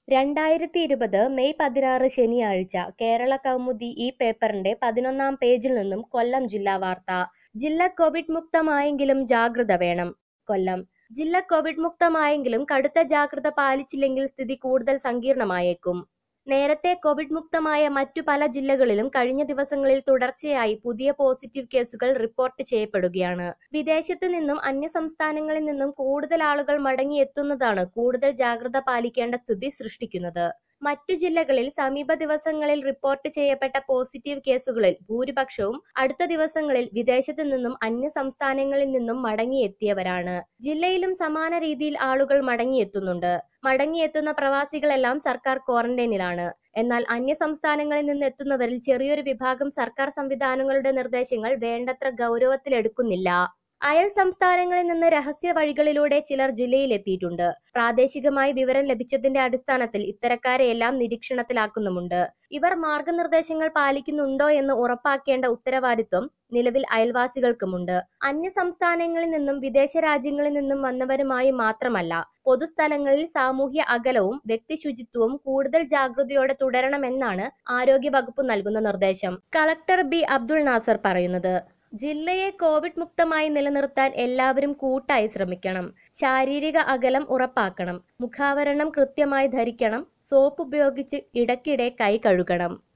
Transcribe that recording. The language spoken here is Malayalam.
രണ്ടായിരത്തി ഇരുപത് മെയ് പതിനാറ് ശനിയാഴ്ച കേരള കൗമുദി ഈ പേപ്പറിന്റെ പതിനൊന്നാം പേജിൽ നിന്നും കൊല്ലം ജില്ലാ വാർത്ത ജില്ല കോവിഡ് മുക്തമായെങ്കിലും ജാഗ്രത വേണം കൊല്ലം ജില്ല കോവിഡ് മുക്തമായെങ്കിലും കടുത്ത ജാഗ്രത പാലിച്ചില്ലെങ്കിൽ സ്ഥിതി കൂടുതൽ സങ്കീർണമായേക്കും നേരത്തെ കോവിഡ് മുക്തമായ മറ്റു പല ജില്ലകളിലും കഴിഞ്ഞ ദിവസങ്ങളിൽ തുടർച്ചയായി പുതിയ പോസിറ്റീവ് കേസുകൾ റിപ്പോർട്ട് ചെയ്യപ്പെടുകയാണ് വിദേശത്ത് നിന്നും അന്യ സംസ്ഥാനങ്ങളിൽ നിന്നും കൂടുതൽ ആളുകൾ മടങ്ങിയെത്തുന്നതാണ് കൂടുതൽ ജാഗ്രത പാലിക്കേണ്ട സ്ഥിതി സൃഷ്ടിക്കുന്നത് മറ്റു ജില്ലകളിൽ സമീപ ദിവസങ്ങളിൽ റിപ്പോർട്ട് ചെയ്യപ്പെട്ട പോസിറ്റീവ് കേസുകളിൽ ഭൂരിപക്ഷവും അടുത്ത ദിവസങ്ങളിൽ വിദേശത്തു നിന്നും അന്യ സംസ്ഥാനങ്ങളിൽ നിന്നും മടങ്ങിയെത്തിയവരാണ് ജില്ലയിലും സമാന രീതിയിൽ ആളുകൾ മടങ്ങിയെത്തുന്നുണ്ട് മടങ്ങിയെത്തുന്ന പ്രവാസികളെല്ലാം സർക്കാർ ക്വാറന്റൈനിലാണ് എന്നാൽ അന്യ സംസ്ഥാനങ്ങളിൽ നിന്ന് എത്തുന്നവരിൽ ചെറിയൊരു വിഭാഗം സർക്കാർ സംവിധാനങ്ങളുടെ നിർദ്ദേശങ്ങൾ വേണ്ടത്ര ഗൗരവത്തിലെടുക്കുന്നില്ല അയൽ സംസ്ഥാനങ്ങളിൽ നിന്ന് രഹസ്യ വഴികളിലൂടെ ചിലർ ജില്ലയിലെത്തിയിട്ടുണ്ട് പ്രാദേശികമായി വിവരം ലഭിച്ചതിന്റെ അടിസ്ഥാനത്തിൽ ഇത്തരക്കാരെയെല്ലാം നിരീക്ഷണത്തിലാക്കുന്നുമുണ്ട് ഇവർ മാർഗനിർദ്ദേശങ്ങൾ പാലിക്കുന്നുണ്ടോ എന്ന് ഉറപ്പാക്കേണ്ട ഉത്തരവാദിത്വം നിലവിൽ അയൽവാസികൾക്കുമുണ്ട് അന്യ സംസ്ഥാനങ്ങളിൽ നിന്നും വിദേശ രാജ്യങ്ങളിൽ നിന്നും വന്നവരുമായി മാത്രമല്ല പൊതുസ്ഥലങ്ങളിൽ സാമൂഹ്യ അകലവും വ്യക്തിശുചിത്വവും കൂടുതൽ ജാഗ്രതയോടെ തുടരണമെന്നാണ് ആരോഗ്യ വകുപ്പ് നൽകുന്ന നിർദ്ദേശം കളക്ടർ ബി അബ്ദുൾ നാസർ പറയുന്നത് ജില്ലയെ കോവിഡ് മുക്തമായി നിലനിർത്താൻ എല്ലാവരും കൂട്ടായി ശ്രമിക്കണം ശാരീരിക അകലം ഉറപ്പാക്കണം മുഖാവരണം കൃത്യമായി ധരിക്കണം സോപ്പ് ഉപയോഗിച്ച് ഇടയ്ക്കിടെ കൈ കഴുകണം